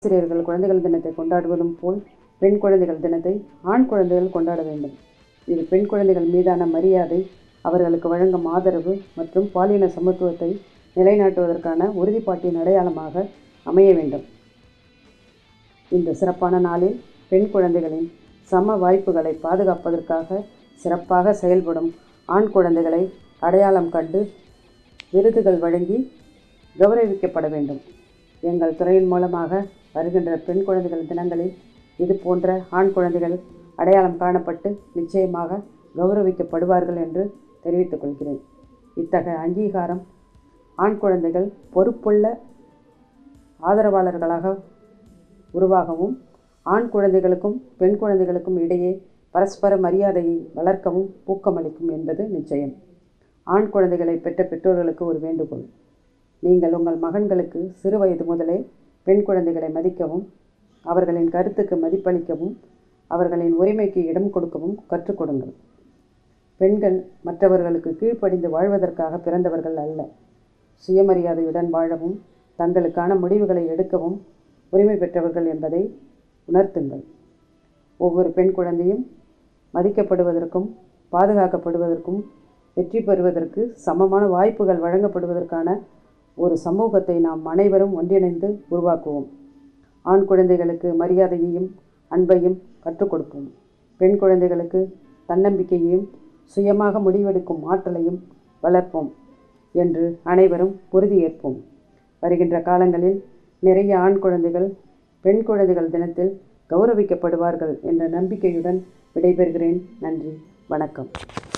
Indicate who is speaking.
Speaker 1: ஆசிரியர்கள் குழந்தைகள் தினத்தை கொண்டாடுவதும் போல் பெண் குழந்தைகள் தினத்தை ஆண் குழந்தைகள் கொண்டாட வேண்டும் இது பெண் குழந்தைகள் மீதான மரியாதை அவர்களுக்கு வழங்கும் ஆதரவு மற்றும் பாலின சமத்துவத்தை நிலைநாட்டுவதற்கான உறுதிப்பாட்டின் அடையாளமாக அமைய வேண்டும் இந்த சிறப்பான நாளில் பெண் குழந்தைகளின் சம வாய்ப்புகளை பாதுகாப்பதற்காக சிறப்பாக செயல்படும் ஆண் குழந்தைகளை அடையாளம் கண்டு விருதுகள் வழங்கி கௌரவிக்கப்பட வேண்டும் எங்கள் துறையின் மூலமாக வருகின்ற பெண் குழந்தைகள் தினங்களில் இது போன்ற ஆண் குழந்தைகள் அடையாளம் காணப்பட்டு நிச்சயமாக கௌரவிக்கப்படுவார்கள் என்று தெரிவித்துக் கொள்கிறேன் இத்தகைய அங்கீகாரம் ஆண் குழந்தைகள் பொறுப்புள்ள ஆதரவாளர்களாக உருவாகவும் ஆண் குழந்தைகளுக்கும் பெண் குழந்தைகளுக்கும் இடையே பரஸ்பர மரியாதையை வளர்க்கவும் ஊக்கமளிக்கும் என்பது நிச்சயம் ஆண் குழந்தைகளை பெற்ற பெற்றோர்களுக்கு ஒரு வேண்டுகோள் நீங்கள் உங்கள் மகன்களுக்கு சிறு வயது முதலே பெண் குழந்தைகளை மதிக்கவும் அவர்களின் கருத்துக்கு மதிப்பளிக்கவும் அவர்களின் உரிமைக்கு இடம் கொடுக்கவும் கற்றுக் கொடுங்கள் பெண்கள் மற்றவர்களுக்கு கீழ்ப்படிந்து வாழ்வதற்காக பிறந்தவர்கள் அல்ல சுயமரியாதையுடன் வாழவும் தங்களுக்கான முடிவுகளை எடுக்கவும் உரிமை பெற்றவர்கள் என்பதை உணர்த்துங்கள் ஒவ்வொரு பெண் குழந்தையும் மதிக்கப்படுவதற்கும் பாதுகாக்கப்படுவதற்கும் வெற்றி பெறுவதற்கு சமமான வாய்ப்புகள் வழங்கப்படுவதற்கான ஒரு சமூகத்தை நாம் அனைவரும் ஒன்றிணைந்து உருவாக்குவோம் ஆண் குழந்தைகளுக்கு மரியாதையையும் அன்பையும் கற்றுக் கொடுப்போம் பெண் குழந்தைகளுக்கு தன்னம்பிக்கையையும் சுயமாக முடிவெடுக்கும் ஆற்றலையும் வளர்ப்போம் என்று அனைவரும் உறுதியேற்போம் வருகின்ற காலங்களில் நிறைய ஆண் குழந்தைகள் பெண் குழந்தைகள் தினத்தில் கௌரவிக்கப்படுவார்கள் என்ற நம்பிக்கையுடன் விடைபெறுகிறேன் நன்றி வணக்கம்